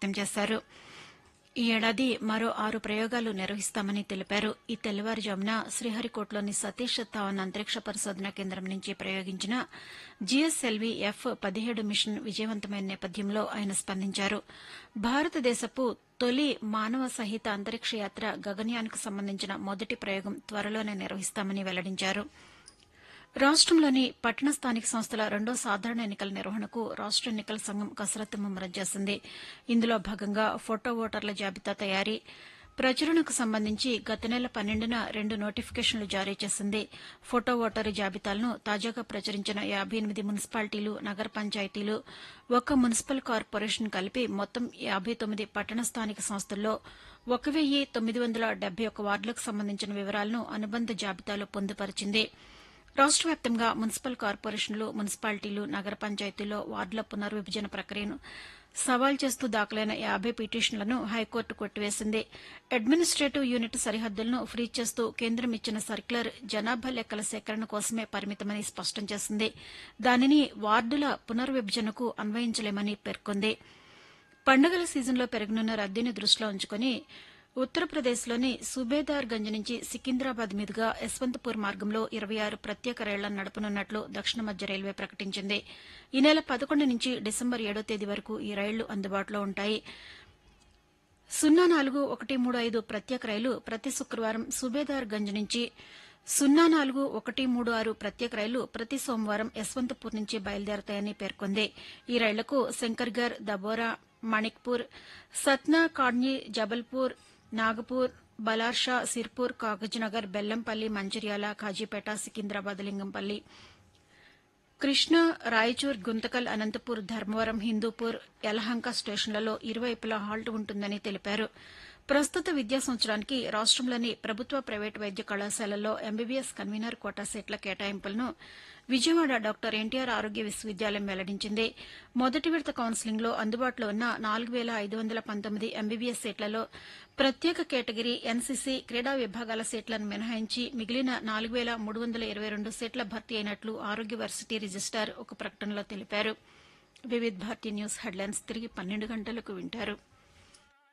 వ్యక్తం చేశారు ఈ ఏడాది మరో ఆరు ప్రయోగాలు నిర్వహిస్తామని తెలిపారు ఈ తెల్లవారుజామున శ్రీహరికోటలోని సతీష్ ధావన్ అంతరిక్ష పరిశోధన కేంద్రం నుంచి ప్రయోగించిన జీఎస్ఎల్వీ ఎఫ్ పదిహేడు మిషన్ విజయవంతమైన నేపథ్యంలో ఆయన స్పందించారు భారతదేశపు తొలి మానవ సహిత అంతరిక్ష యాత్ర గగన్యాన్కు సంబంధించిన మొదటి ప్రయోగం త్వరలోనే నిర్వహిస్తామని వెల్లడించారు రాష్టంలోని పట్టణ స్థానిక సంస్థల రెండో సాధారణ ఎన్నికల నిర్వహణకు రాష్ట ఎన్నికల సంఘం కసరత్తు ముమ్మరం చేసింది ఇందులో భాగంగా ఫోటో ఓటర్ల జాబితా తయారీ ప్రచురణకు సంబంధించి గత నెల పన్నెండున రెండు నోటిఫికేషన్లు జారీ చేసింది ఫోటో ఓటరు జాబితాలను తాజాగా ప్రచురించిన యాబై ఎనిమిది మున్సిపాలిటీలు నగర పంచాయతీలు ఒక్క మున్సిపల్ కార్పొరేషన్ కలిపి మొత్తం యాబై తొమ్మిది పట్టణ స్థానిక సంస్థల్లో ఒక వెయ్యి తొమ్మిది వందల డెబ్బై ఒక్క వార్డులకు సంబంధించిన వివరాలను అనుబంధ జాబితాలో పొందుపరిచింది రాష్ట వ్యాప్తంగా మున్సిపల్ కార్పొరేషన్లు మున్సిపాలిటీలు నగర పంచాయతీల్లో వార్డుల పునర్విభజన ప్రక్రియను సవాల్ చేస్తూ దాఖలైన యాబై పిటిషన్లను హైకోర్టు కొట్టివేసింది అడ్మినిస్టేటివ్ యూనిట్ సరిహద్దులను ఫ్రీజ్ చేస్తూ కేంద్రం ఇచ్చిన సర్క్యులర్ జనాభా లెక్కల సేకరణ కోసమే పరిమితమని స్పష్టం చేసింది దానిని వార్డుల పునర్విభజనకు అన్వయించలేమని పేర్కొంది పండుగల సీజన్లో పెరగనున్న రద్దీని దృష్టిలో ఉంచుకుని ఉత్తరప్రదేశ్లోని సుబేదార్ గంజ్ నుంచి సికింద్రాబాద్ మీదుగా యశ్వంతపూర్ మార్గంలో ఇరవై ఆరు ప్రత్యేక రైళ్లను నడపనున్నట్లు దక్షిణ మధ్య రైల్వే ప్రకటించింది ఈ నెల పదకొండు నుంచి డిసెంబర్ ఏడో తేదీ వరకు ఈ రైళ్లు అందుబాటులో ఉంటాయి సున్నా నాలుగు ఒకటి మూడు ఐదు ప్రత్యేక రైలు ప్రతి శుక్రవారం సుబేదార్ గంజ్ నుంచి సున్నా నాలుగు ఒకటి మూడు ఆరు ప్రత్యేక రైలు ప్రతి సోమవారం యశ్వంతపూర్ నుంచి బయలుదేరతాయని పేర్కొంది ఈ రైళ్లకు శంకర్గర్ దబోరా మణిక్పూర్ సత్నా కాడ్ని జబల్పూర్ నాగపూర్ బలార్షా సిర్పూర్ కాగజ్నగర్ బెల్లంపల్లి మంచిర్యాల కాజీపేట సికింద్రాబాద్ లింగంపల్లి కృష్ణ రాయచూర్ గుంతకల్ అనంతపూర్ ధర్మవరం హిందూపూర్ యలహంక స్టేషన్లలో ఇరువైపులా హాల్ట్ ఉంటుందని తెలిపారు ప్రస్తుత విద్యా సంవత్సరానికి రాష్టంలోని ప్రభుత్వ ప్రైవేటు వైద్య కళాశాలల్లో ఎంబీబీఎస్ కన్వీనర్ కోటా సీట్ల కేటాయింపులను విజయవాడ డాక్టర్ ఎన్టీఆర్ ఆరోగ్య విశ్వవిద్యాలయం వెల్లడించింది మొదటి విడత కౌన్సిలింగ్లో అందుబాటులో ఉన్న నాలుగు వేల ఐదు వందల పంతొమ్మిది ఎంబీబీఎస్ సీట్లలో ప్రత్యేక కేటగిరీ ఎన్సీసీ క్రీడా విభాగాల సీట్లను మినహాయించి మిగిలిన నాలుగు వేల మూడు వందల ఇరవై రెండు సీట్ల భర్తీ అయినట్లు ఆరోగ్య వర్సిటీ రిజిస్టార్ ఒక ప్రకటనలో తెలిపారు వివిధ్ భారతి న్యూస్ హెడ్లైన్స్ తిరిగి పన్నెండు గంటలకు వింటారు